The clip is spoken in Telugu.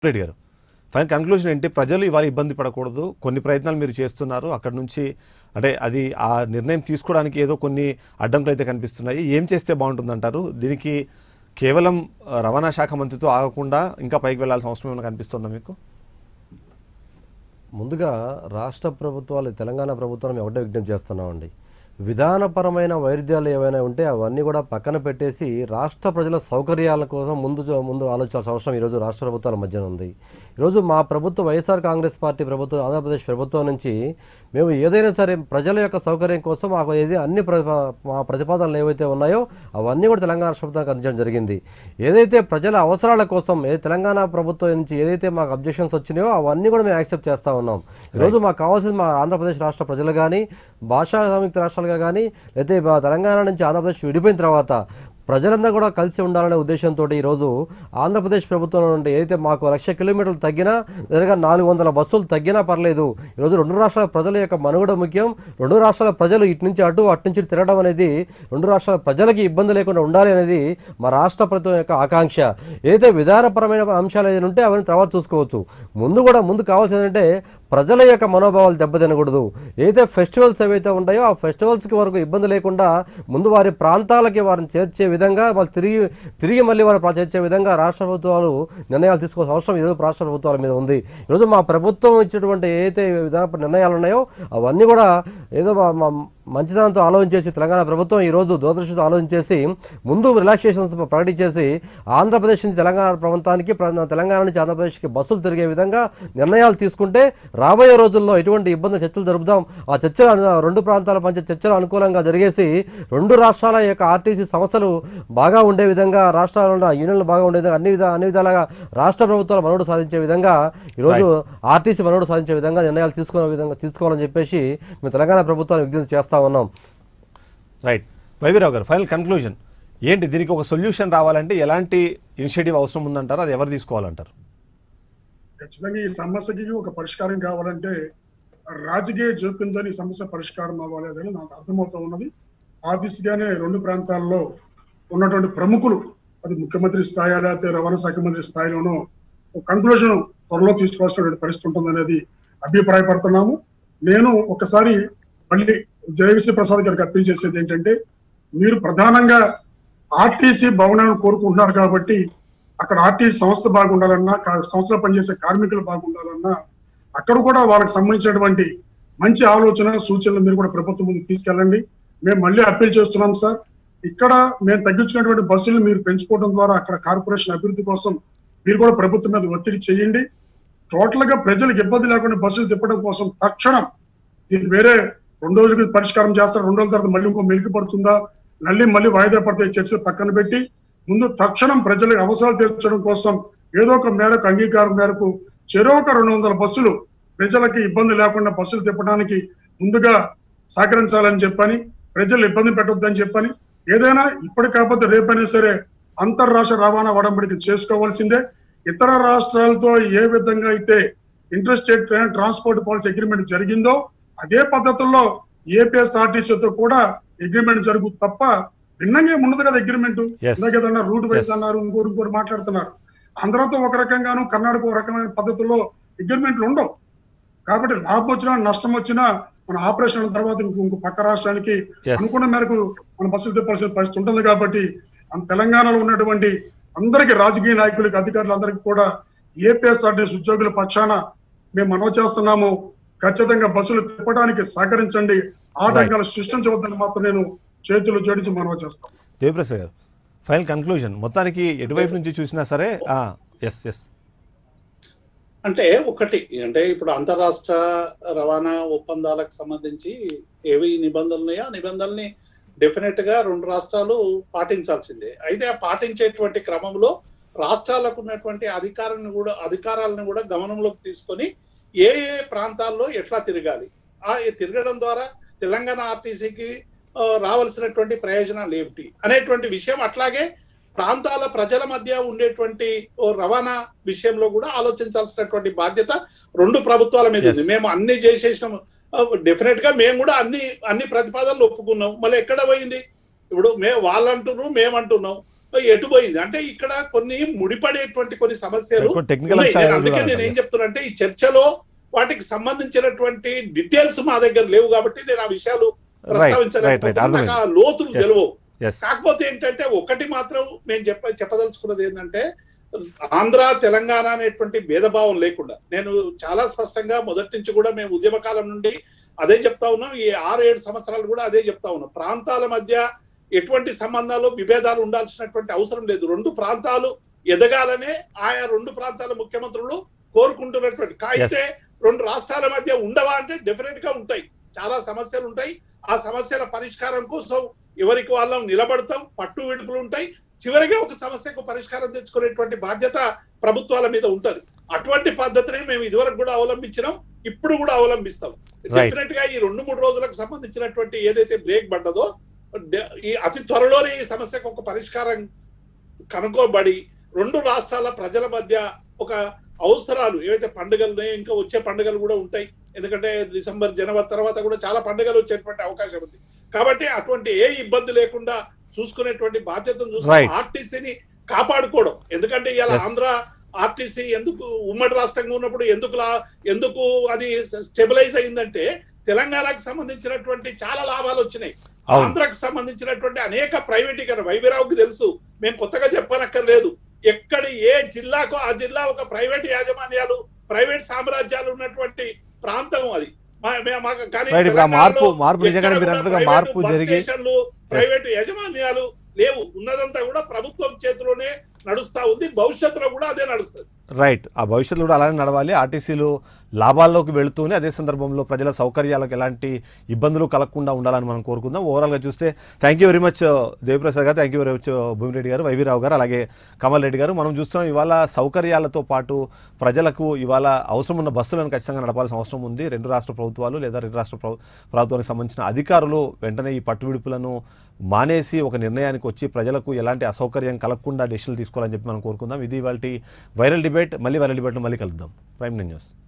రెడ్డి గారు ఫైనల్ కన్క్లూజన్ ఏంటి ప్రజలు ఇవాళ ఇబ్బంది పడకూడదు కొన్ని ప్రయత్నాలు మీరు చేస్తున్నారు అక్కడ నుంచి అంటే అది ఆ నిర్ణయం తీసుకోవడానికి ఏదో కొన్ని అడ్డంకులు అయితే కనిపిస్తున్నాయి ఏం చేస్తే బాగుంటుందంటారు దీనికి కేవలం ఆ, రవాణా శాఖ మంత్రితో ఆగకుండా ఇంకా పైకి వెళ్లాల్సిన అవసరం ఏమైనా కనిపిస్తుందా మీకు ముందుగా రాష్ట్ర ప్రభుత్వాలు తెలంగాణ ప్రభుత్వం ఒకటే విజ్ఞప్తి చేస్తున్నామండి విధానపరమైన వైరుధ్యాలు ఏవైనా ఉంటే అవన్నీ కూడా పక్కన పెట్టేసి రాష్ట్ర ప్రజల సౌకర్యాల కోసం ముందు జో- ముందు ఆలోచించాల్సిన అవసరం ఈరోజు రాష్ట్ర ప్రభుత్వాల మధ్యన ఉంది ఈరోజు మా ప్రభుత్వం వైఎస్ఆర్ కాంగ్రెస్ పార్టీ ప్రభుత్వం ఆంధ్రప్రదేశ్ ప్రభుత్వం నుంచి మేము ఏదైనా సరే ప్రజల యొక్క సౌకర్యం కోసం మాకు ఏది అన్ని ప్రతిపా మా ప్రతిపాదనలు ఏవైతే ఉన్నాయో అవన్నీ కూడా తెలంగాణ రాష్ట్ర ప్రభుత్వానికి అందించడం జరిగింది ఏదైతే ప్రజల అవసరాల కోసం ఏ తెలంగాణ ప్రభుత్వం నుంచి ఏదైతే మాకు అబ్జెక్షన్స్ వచ్చినాయో అవన్నీ కూడా మేము యాక్సెప్ట్ చేస్తూ ఉన్నాం ఈరోజు మాకు కావాల్సింది మా ఆంధ్రప్రదేశ్ రాష్ట్ర ప్రజలు కానీ భాషా సంయుక్త రాష్ట్రాలుగా కానీ లేకపోతే మా తెలంగాణ నుంచి ఆంధ్రప్రదేశ్ విడిపోయిన తర్వాత ప్రజలందరూ కూడా కలిసి ఉండాలనే ఉద్దేశంతో ఈరోజు ఆంధ్రప్రదేశ్ ప్రభుత్వం నుండి ఏదైతే మాకు లక్ష కిలోమీటర్లు తగ్గినా లేదా నాలుగు వందల బస్సులు తగ్గినా పర్లేదు ఈరోజు రెండు రాష్ట్రాల ప్రజల యొక్క మనుగడ ముఖ్యం రెండు రాష్ట్రాల ప్రజలు ఇటు నుంచి అటు అటు నుంచి ఇటు తిరగడం అనేది రెండు రాష్ట్రాల ప్రజలకి ఇబ్బంది లేకుండా ఉండాలి అనేది మా రాష్ట్ర ప్రభుత్వం యొక్క ఆకాంక్ష ఏదైతే విధానపరమైన అంశాలు ఏదైనా ఉంటే అవన్నీ తర్వాత చూసుకోవచ్చు ముందు కూడా ముందు కావాల్సింది ఏంటంటే ప్రజల యొక్క మనోభావాలు దెబ్బతినకూడదు ఏదైతే ఫెస్టివల్స్ ఏవైతే ఉంటాయో ఆ ఫెస్టివల్స్కి వరకు ఇబ్బంది లేకుండా ముందు వారి ప్రాంతాలకి వారిని చేర్చే విధంగా వాళ్ళు తిరిగి తిరిగి మళ్ళీ వారు ప్రా- చేర్చే విధంగా రాష్ట్ర ప్రభుత్వాలు నిర్ణయాలు తీసుకోవాల్సిన అవసరం ఈరోజు రాష్ట్ర ప్రభుత్వాల మీద ఉంది ఈరోజు మా ప్రభుత్వం ఇచ్చినటువంటి ఏదైతే విధాన నిర్ణయాలు ఉన్నాయో అవన్నీ కూడా ఏదో మా- మా మంచిదనంతో ఆలోచించేసి తెలంగాణ ప్రభుత్వం ఈరోజు దూరదృష్టితో ఆలోచించేసి ముందు రిలాక్సేషన్స్ ప్రకటించేసి ఆంధ్రప్రదేశ్ నుంచి తెలంగాణ ప్రాంతానికి ప్ర- తెలంగాణ నుంచి ఆంధ్రప్రదేశ్కి బస్సులు తిరిగే విధంగా నిర్ణయాలు తీసుకుంటే రాబోయే రోజుల్లో ఎటువంటి ఇబ్బంది చర్చలు జరుపుదాం ఆ చర్చలు అను- రెండు ప్రాంతాల మధ్య చర్చలు అనుకూలంగా జరిగేసి రెండు రాష్ట్రాల యొక్క ఆర్టీసీ సంస్థలు బాగా ఉండే విధంగా రాష్ట్రాల యూనియన్లు బాగా ఉండే విధంగా అన్ని విధా అన్ని విధాలుగా రాష్ట్ర ప్రభుత్వాలు మనుగడ సాధించే విధంగా ఈరోజు ఆర్టీసీ మనుగడ సాధించే విధంగా నిర్ణయాలు తీసుకునే విధంగా తీసుకోవాలని చెప్పేసి మేము తెలంగాణ ప్రభుత్వాన్ని విజ్ఞప్తి చేస్తా ఉన్నాం రైట్ వైవిరావు గారు ఫైనల్ కన్క్లూజన్ ఏంటి దీనికి ఒక సొల్యూషన్ రావాలంటే ఎలాంటి ఇనిషియేటివ్ అవసరం ఉందంటారు అది ఎవరు తీసుకోవాలంటారు ఖచ్చితంగా ఈ సమస్యకి ఒక పరిష్కారం కావాలంటే రాజకీయ జోక్యంతో ఈ సమస్య పరిష్కారం అవ్వాలి అని నాకు అర్థమవుతూ ఉన్నది ఆ దిశగానే రెండు ప్రాంతాల్లో ఉన్నటువంటి ప్రముఖులు అది ముఖ్యమంత్రి స్థాయి లేకపోతే రవాణా శాఖ మంత్రి స్థాయిలోనూ కంక్లూజన్ త్వరలో తీసుకోవాల్సినటువంటి పరిస్థితి ఉంటుందనేది అభిప్రాయపడుతున్నాము నేను ఒకసారి మళ్ళీ జయవిశ్వ ప్రసాద్ గారికి అప్పీల్ చేసేది ఏంటంటే మీరు ప్రధానంగా ఆర్టీసీ భవనాన్ని కోరుకుంటున్నారు కాబట్టి అక్కడ ఆర్టీసీ సంస్థ బాగుండాలన్నా కా- సంస్థలో పనిచేసే కార్మికులు బాగుండాలన్నా అక్కడ కూడా వాళ్ళకి సంబంధించినటువంటి మంచి ఆలోచన సూచనలు మీరు కూడా ప్రభుత్వం ముందు తీసుకెళ్ళండి మేము మళ్ళీ అప్పీల్ చేస్తున్నాం సార్ ఇక్కడ మేము తగ్గించుకున్నటువంటి బస్సులు మీరు పెంచుకోవడం ద్వారా అక్కడ కార్పొరేషన్ అభివృద్ధి కోసం మీరు కూడా ప్రభుత్వం మీద ఒత్తిడి చేయండి టోటల్ గా ప్రజలకు ఇబ్బంది లేకుండా బస్సులు తిప్పడం కోసం తక్షణం దీనికి వేరే రెండు రోజులకి పరిష్కారం చేస్తారు రెండు రోజుల తర్వాత మళ్ళీ ఇంకో మెలికి పడుతుందా మళ్ళీ మళ్ళీ వాయిదా పడితే చర్చలు పక్కన పెట్టి ముందు తక్షణం ప్రజలకు అవసరాలు తీర్చడం కోసం ఏదో ఒక మేరకు అంగీకారం మేరకు చెరో ఒక రెండు వందల బస్సులు ప్రజలకి ఇబ్బంది లేకుండా బస్సులు తిప్పడానికి ముందుగా సహకరించాలని చెప్పని ప్రజలు ఇబ్బంది పెట్టొద్దని చెప్పని ఏదైనా ఇప్పటి కాకపోతే రేపైనా సరే అంతర్రాష్ట్ర రవాణా ఒడంబడిక చేసుకోవాల్సిందే ఇతర రాష్ట్రాలతో ఏ విధంగా అయితే inter state transport policy agreement జరిగిందో అదే పద్ధతుల్లో ఏపీఎస్ఆర్టీసీతో కూడా అగ్రిమెంట్ జరుగు తప్ప భిన్నంగా ఏం ఉండదు కదా అగ్రిమెంట్ Yes. ఇందాక ఏదన్నా రూట్ వైజ్ Yes. అన్నారు ఇంకోటి ఇంకోటి మాట్లాడుతున్నారు ఆంధ్రతో ఒక రకంగాను కర్ణాటక ఒక రకమైన పద్ధతుల్లో అగ్రిమెంట్లు ఉండవు కాబట్టి లాభం వచ్చినా నష్టం వచ్చినా మన ఆపరేషన్ తర్వాత ఇంకో ఇంకో పక్క రాష్ట్రానికి Yes. అనుకున్న మేరకు మన బస్సులు తిప్పాల్సిన పరిస్థితి ఉంటుంది కాబట్టి మన తెలంగాణలో ఉన్నటువంటి అందరికి రాజకీయ నాయకులకి అధికారులందరికీ కూడా ఏపీఎస్ఆర్టీసీ ఉద్యోగుల పక్షాన మేము మనవి చేస్తున్నాము ఖచ్చితంగా బస్సులు తిప్పడానికి సహకరించండి ఆటంకాలు సృష్టించవద్దని మాత్రం నేను చేతులు జోడించి మనవి చేస్తాను దేవప్రసాద్ గారు ఫైనల్ కన్క్లూజన్ మొత్తానికి ఎటువైపు నుంచి చూసినా సరే ఎస్ ఎస్ అంటే ఒకటి అంటే ఇప్పుడు అంతరాష్ట్ర రవాణా ఒప్పందాలకు సంబంధించి ఏవి నిబంధనలు ఉన్నాయో ఆ నిబంధనల్ని డెఫినెట్ గా రెండు రాష్ట్రాలు పాటించాల్సిందే అయితే ఆ పాటించేటువంటి క్రమంలో రాష్ట్రాలకు ఉన్నటువంటి అధికారాన్ని కూడా అధికారాలను కూడా గమనంలోకి తీసుకొని ఏ ఏ ప్రాంతాల్లో ఎట్లా తిరగాలి ఆ ఈ తిరగడం ద్వారా తెలంగాణ ఆర్టీసీకి ఆ, రావాల్సినటువంటి ప్రయోజనాలు ఏమిటి అనేటువంటి విషయం అట్లాగే ప్రాంతాల ప్రజల మధ్య ఉండేటువంటి ఓ రవాణా విషయంలో కూడా ఆలోచించాల్సినటువంటి బాధ్యత రెండు ప్రభుత్వాల మీద ఉంది Yes. మేము అన్ని చేసేసినాం డెఫినెట్ గా మేము కూడా అన్ని అన్ని ప్రతిపాదనలు ఒప్పుకున్నాం మళ్ళీ ఎక్కడ పోయింది ఇప్పుడు మే వాళ్ళు అంటున్నారు మేము అంటున్నాం ఎటు పోయింది అంటే ఇక్కడ కొన్ని ముడిపడేటువంటి కొన్ని సమస్యలు కొన్ని టెక్నికల్ ఉన్నాయి. అంశాలు నేను అందుకే కూడా నేను ఏం ఉంటాయి. చెప్తున్నా అంటే ఈ చర్చలో వాటికి సంబంధించినటువంటి డీటెయిల్స్ మా దగ్గర లేవు కాబట్టి నేను ఆ విషయాలు రైట్ రైట్ రైట్ ప్రస్తావించలేకపోతున్నా నాకు అర్థమైంది ఆ లోతులు Yes. తెలియవు ఎస్ కాకపోతే ఏంటంటే ఒకటి మాత్రం నేను చెప్ప చెప్పదలుచుకున్నది ఏంటంటే ఆంధ్ర తెలంగాణ అనేటువంటి భేదభావం లేకుండా నేను చాలా స్పష్టంగా మొదటి నుంచి కూడా మేము ఉద్యమకాలం నుండి అదే చెప్తా ఉన్నాం ఈ ఆరు ఏడు సంవత్సరాలు కూడా అదే చెప్తా ఉన్నాం ప్రాంతాల మధ్య ఎటువంటి సంబంధాలు విభేదాలు ఉండాల్సినటువంటి అవసరం లేదు రెండు ప్రాంతాలు ఎదగాలనే ఆయా రెండు ప్రాంతాల ముఖ్యమంత్రులు కోరుకుంటున్నటువంటి అయితే రెండు రాష్ట్రాల మధ్య ఉండవా అంటే డెఫినెట్ గా ఉంటాయి చాలా సమస్యలు ఉంటాయి ఆ సమస్యల పరిష్కారం కోసం ఎవరికి వాళ్ళం నిలబడతాం పట్టు విడుపులు ఉంటాయి చివరిగా ఒక సమస్యకు పరిష్కారం తెచ్చుకునేటువంటి బాధ్యత ప్రభుత్వాల మీద ఉంటది అటువంటి పద్ధతిని మేము ఇదివరకు కూడా అవలంబించినాం ఇప్పుడు కూడా అవలంబిస్తాం Right. డెఫినెట్ గా ఈ రెండు మూడు రోజులకు సంబంధించినటువంటి ఏదైతే బ్రేక్ పడ్డదో డ- ఈ అతి త్వరలోనే ఈ సమస్యకు ఒక పరిష్కారం కనుక్కోబడి రెండు రాష్ట్రాల ప్రజల మధ్య ఒక అవసరాలు ఏవైతే పండుగలు ఉన్నాయో ఇంకా వచ్చే పండుగలు కూడా ఉంటాయి ఎందుకంటే డిసెంబర్ జనవరి తర్వాత కూడా చాలా పండుగలు వచ్చేటువంటి అవకాశం ఉంది కాబట్టి అటువంటి ఏ ఇబ్బంది లేకుండా చూసుకునేటువంటి బాధ్యతను Right. చూసుకుని ఆర్టీసీని కాపాడుకోవడం ఎందుకంటే ఇలా Yes. ఆంధ్ర ఆర్టీసీ ఎందుకు ఉమ్మడి రాష్ట్రంగా ఉన్నప్పుడు ఎందుకు లా- ఎందుకు అది స్టెబిలైజ్ అయిందంటే తెలంగాణకు సంబంధించినటువంటి చాలా లాభాలు వచ్చినాయి అవును. ఆంధ్రకు సంబంధించినటువంటి అనేక ప్రైవేటీకరణ వైవిరావుకి తెలుసు మేము కొత్తగా చెప్పనక్కర్లేదు ఎక్కడి ఏ జిల్లాకు ఆ జిల్లా ఒక ప్రైవేట్ యాజమాన్యాలు ప్రైవేట్ సామ్రాజ్యాలు ఉన్నటువంటి ప్రాంతం అది మా- మే- మాకు కానీ Right, ఇప్పుడు ఆ మార్పు- తెలంగాణలో మార్పు నిజంగానే ఎక్కడ మీరు కూడా అన్నట్టుగా ప్రైవేటు మార్పు బస్ జరిగి- స్టేషన్లు ప్రైవేటు యాజమాన్యాలు లేవు ఉన్నదంతా కూడా ప్రభుత్వం చేతిలోనే నడుస్తా ఉంది భవిష్యత్తులో కూడా అదే నడుస్తుంది రైట్ ఆ భవిష్యత్తులో కూడా అలానే నడవాలి ఆర్టీసీలు లాభాల్లోకి వెళుతూనే అదే సందర్భంలో ప్రజల సౌకర్యాలకు ఎలాంటి ఇబ్బందులు కలగకుండా ఉండాలని మనం కోరుకుందాం ఓవరాల్గా చూస్తే thank you very much Deviprasad గారు thank you very much Bhumireddy గారు వైవీరావు గారు అలాగే కమల్ రెడ్డి గారు మనం చూస్తున్నాం ఇవాళ సౌకర్యాలతో పాటు ప్రజలకు ఇవాళ అవసరం ఉన్న బస్సులను ఖచ్చితంగా నడపాల్సిన అవసరం ఉంది రెండు రాష్ట్ర ప్రభుత్వాలు లేదా రెండు రాష్ట్ర ప్రభు- ప్రభుత్వానికి సంబంధించిన అధికారులు వెంటనే ఈ పట్టు విడుపులను మానేసి ఒక నిర్ణయానికి వచ్చి ప్రజలకు ఎలాంటి అసౌకర్యం కలగకుండా డెసిషన్లు తీసుకోవాలని చెప్పి మనం కోరుకుందాం ఇది వాళ్ళ వైరల్ డిబేట్ మళ్ళీ వైరల్ డిబేట్లో మళ్ళీ కలుద్దాం ప్రైమ్ న్యూస్